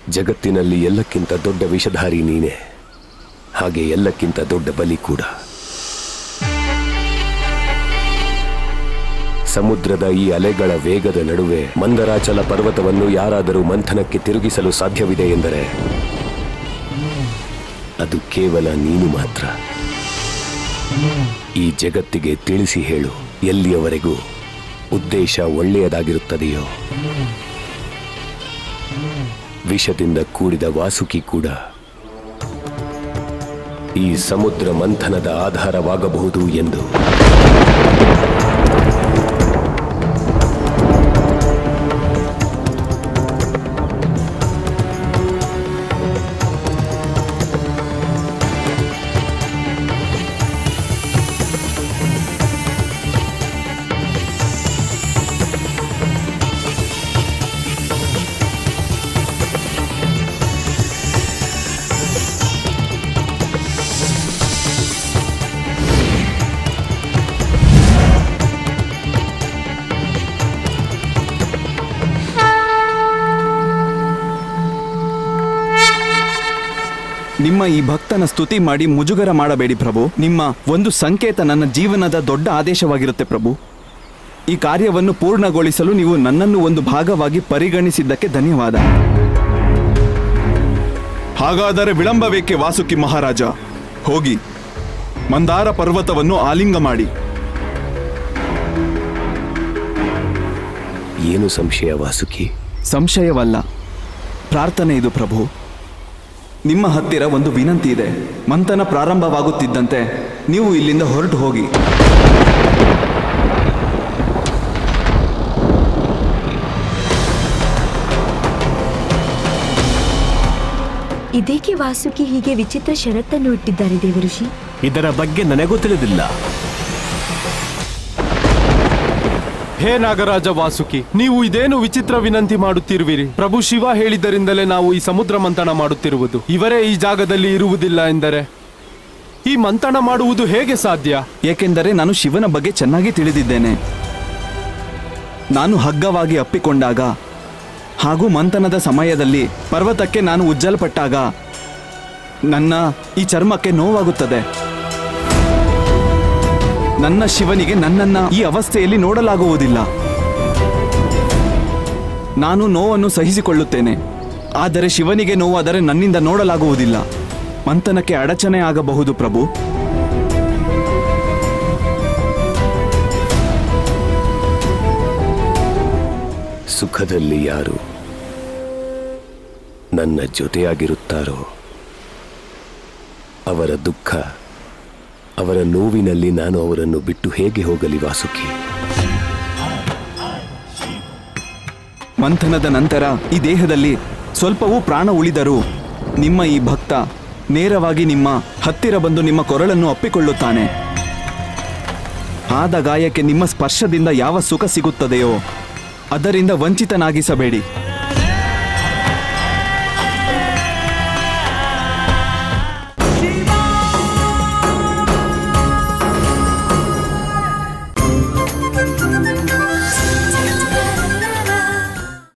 ಜಗತ್ತಿನಲ್ಲಿ ಎಲ್ಲಕ್ಕಿಂತ ದೊಡ್ಡ ವಿಷಧಾರಿ ನೀನೆ ಹಾಗೆ ಎಲ್ಲಕ್ಕಿಂತ ದೊಡ್ಡ ಬಲಿ ಕೂಡ ಸಮುದ್ರದ ಈ ಅಲೆಗಳ ವೇಗದ ನಡುವೆ ಮಂದರಾಚಲ ಪರ್ವತವನ್ನು ಯಾರಾದರೂ ಮಂಥನಕ್ಕೆ ತಿರುಗಿಸಲು ಸಾಧ್ಯವಿದೆ ಎಂದರೆ ಅದು ಕೇವಲ ನೀನು ಮಾತ್ರ ಈ ಜಗತ್ತಿಗೆ ತಿಳಿಸಿ ಹೇಳು ಎಲ್ಲಿಯವರೆಗೂ ಉದ್ದೇಶ ಒಳ್ಳೆಯದಾಗಿರುತ್ತದೆಯೋ ವಿಷದಿಂದ ಕೂಡಿದ ವಾಸುಕಿ ಕೂಡ ಈ ಸಮುದ್ರ ಮಂಥನದ ಆಧಾರವಾಗಬಹುದು ಎಂದು ನಿಮ್ಮ ಈ ಭಕ್ತನ ಸ್ತುತಿ ಮಾಡಿ ಮುಜುಗರ ಮಾಡಬೇಡಿ ಪ್ರಭು ನಿಮ್ಮ ಒಂದು ಸಂಕೇತ ನನ್ನ ಜೀವನದ ದೊಡ್ಡ ಆದೇಶವಾಗಿರುತ್ತೆ ಪ್ರಭು ಈ ಕಾರ್ಯವನ್ನು ಪೂರ್ಣಗೊಳಿಸಲು ನೀವು ನನ್ನನ್ನು ಒಂದು ಭಾಗವಾಗಿ ಪರಿಗಣಿಸಿದ್ದಕ್ಕೆ ಧನ್ಯವಾದ ಹಾಗಾದರೆ ವಿಳಂಬವೇಕೆ ವಾಸುಕಿ ಮಹಾರಾಜ ಹೋಗಿ ಮಂದಾರ ಪರ್ವತವನ್ನು ಆಲಿಂಗ ಮಾಡಿ ಏನು ಸಂಶಯ ವಾಸುಕಿ ಸಂಶಯವಲ್ಲ ಪ್ರಾರ್ಥನೆ ಇದು ಪ್ರಭು ನಿಮ್ಮ ಹತ್ತಿರ ಒಂದು ವಿನಂತಿ ಇದೆ ಮಂಥನ ಪ್ರಾರಂಭವಾಗುತ್ತಿದ್ದಂತೆ ನೀವು ಇಲ್ಲಿಂದ ಹೊರಟು ಹೋಗಿ ಇದೇಕೆ ವಾಸುಕಿ ಹೀಗೆ ವಿಚಿತ್ರ ಷರತ್ತನ್ನು ಇಟ್ಟಿದ್ದಾರೆ ದೇವಋಷಿ ಇದರ ಬಗ್ಗೆ ನನಗೂ ತಿಳಿದಿಲ್ಲ ಹೇ ನಾಗರಾಜ ವಾಸುಕಿ ನೀವು ಇದೇನು ವಿಚಿತ್ರ ವಿನಂತಿ ಮಾಡುತ್ತಿರುವಿರಿ ಪ್ರಭು ಶಿವ ಹೇಳಿದ್ದರಿಂದಲೇ ನಾವು ಈ ಸಮುದ್ರ ಮಂಥನ ಮಾಡುತ್ತಿರುವುದು ಇವರೇ ಈ ಜಾಗದಲ್ಲಿ ಇರುವುದಿಲ್ಲ ಎಂದರೆ ಈ ಮಂಥನ ಮಾಡುವುದು ಹೇಗೆ ಸಾಧ್ಯ ಏಕೆಂದರೆ ನಾನು ಶಿವನ ಬಗ್ಗೆ ಚೆನ್ನಾಗಿ ತಿಳಿದಿದ್ದೇನೆ ನಾನು ಹಗ್ಗವಾಗಿ ಅಪ್ಪಿಕೊಂಡಾಗ ಹಾಗೂ ಮಂಥನದ ಸಮಯದಲ್ಲಿ ಪರ್ವತಕ್ಕೆ ನಾನು ಉಜ್ಜಲ್ಪಟ್ಟಾಗ ನನ್ನ ಈ ಚರ್ಮಕ್ಕೆ ನೋವಾಗುತ್ತದೆ ನನ್ನ ಶಿವನಿಗೆ ನನ್ನನ್ನ ಈ ಅವಸ್ಥೆಯಲ್ಲಿ ನೋಡಲಾಗುವುದಿಲ್ಲ ನಾನು ನೋವನ್ನು ಸಹಿಸಿಕೊಳ್ಳುತ್ತೇನೆ ಆದರೆ ಶಿವನಿಗೆ ನೋವಾದರೆ ನನ್ನಿಂದ ನೋಡಲಾಗುವುದಿಲ್ಲ ಮಂಥನಕ್ಕೆ ಅಡಚಣೆ ಆಗಬಹುದು ಪ್ರಭು ಸುಖದಲ್ಲಿ ಯಾರು ನನ್ನ ಜೊತೆಯಾಗಿರುತ್ತಾರೋ ಅವರ ದುಃಖ ಅವರ ನೋವಿನಲ್ಲಿ ನಾನು ಅವರನ್ನು ಬಿಟ್ಟು ಹೇಗೆ ಹೋಗಲಿ ವಾಸುಕಿ ಮಂಥನದ ನಂತರ ಈ ದೇಹದಲ್ಲಿ ಸ್ವಲ್ಪವೂ ಪ್ರಾಣ ಉಳಿದರೂ ನಿಮ್ಮ ಈ ಭಕ್ತ ನೇರವಾಗಿ ನಿಮ್ಮ ಹತ್ತಿರ ಬಂದು ನಿಮ್ಮ ಕೊರಳನ್ನು ಅಪ್ಪಿಕೊಳ್ಳುತ್ತಾನೆ ಆದ ಗಾಯಕ್ಕೆ ನಿಮ್ಮ ಸ್ಪರ್ಶದಿಂದ ಯಾವ ಸುಖ ಸಿಗುತ್ತದೆಯೋ ಅದರಿಂದ ವಂಚಿತನಾಗಿಸಬೇಡಿ